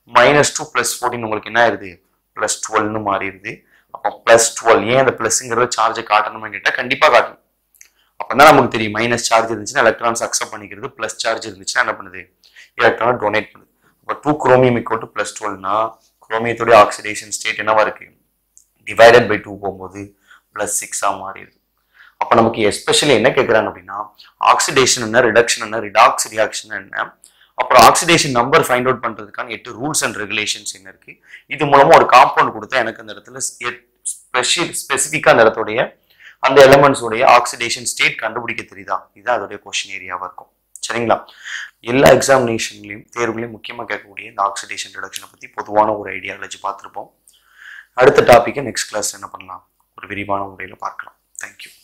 மைனஸ் டூ பிளஸ் ஃபோர்டீன் உங்களுக்கு என்ன ஆயிருது பிளஸ் டுவெல்னு மாறிடுது அப்போ பிளஸ் டுவெல் ஏன் அந்த பிளஸ்ங்கிறத சார்ஜை காட்டணும்னு கேட்டால் கண்டிப்பாக காட்டணும் அப்போ தான் நமக்கு தெரியும் மைனஸ் சார்ஜ் இருந்துச்சுன்னா எலக்ட்ரான்ஸ் அக்செப்ட் பண்ணிக்கிறது ப்ளஸ் சார்ஜ் இருந்துச்சுன்னா என்ன பண்ணுது எலக்ட்ரான் டொனேட் பண்ணுது அப்போ two chromium equal to plus டுவெல்னா குரோமியத்துடைய ஆக்சிடேஷன் ஸ்டேட் என்னவா இருக்கு டிவைடட் பை டூ போகும்போது ப்ளஸ் சிக்ஸாக மாறிடுது அப்போ நமக்கு எஸ்பெஷலி என்ன கேட்குறாங்க அப்படின்னா ஆக்சிடேஷன் என்ன ரிடக்ஷன் என்ன ரிடாக்ஸ் ரியாக்ஷன் என்ன அப்புறம் ஆக்சிடேஷன் நம்பர் ஃபைண்ட் அவுட் பண்ணுறதுக்கான எட்டு ரூல்ஸ் அண்ட் ரெகுலேஷன்ஸ் என்ன இருக்கு இது மூலமா ஒரு காம்பவுண்ட் கொடுத்தா எனக்கு அந்த இடத்துல ஸ்பெஷல் ஸ்பெசிஃபிக்காக அந்த இடத்துடைய அந்த எலமெண்ட்ஸ் உடைய ஆக்சிடேஷன் ஸ்டேட் கண்டுபிடிக்க தெரியுதா இதுதான் அதோடைய கொஷின் ஏரியாவாக இருக்கும் சரிங்களா எல்லா எக்ஸாமினேஷன்லையும் தேர்வுலையும் முக்கியமாக கேட்கக்கூடிய இந்த ஆக்சிடேஷன் ரிடக்ஷனை பற்றி பொதுவான ஒரு ஐடியாலஜி பார்த்துருப்போம் அடுத்த டாப்பிக்கை நெக்ஸ்ட் கிளாஸ் என்ன பண்ணலாம் ஒரு விரிவான முறையில் பார்க்கலாம் தேங்க்யூ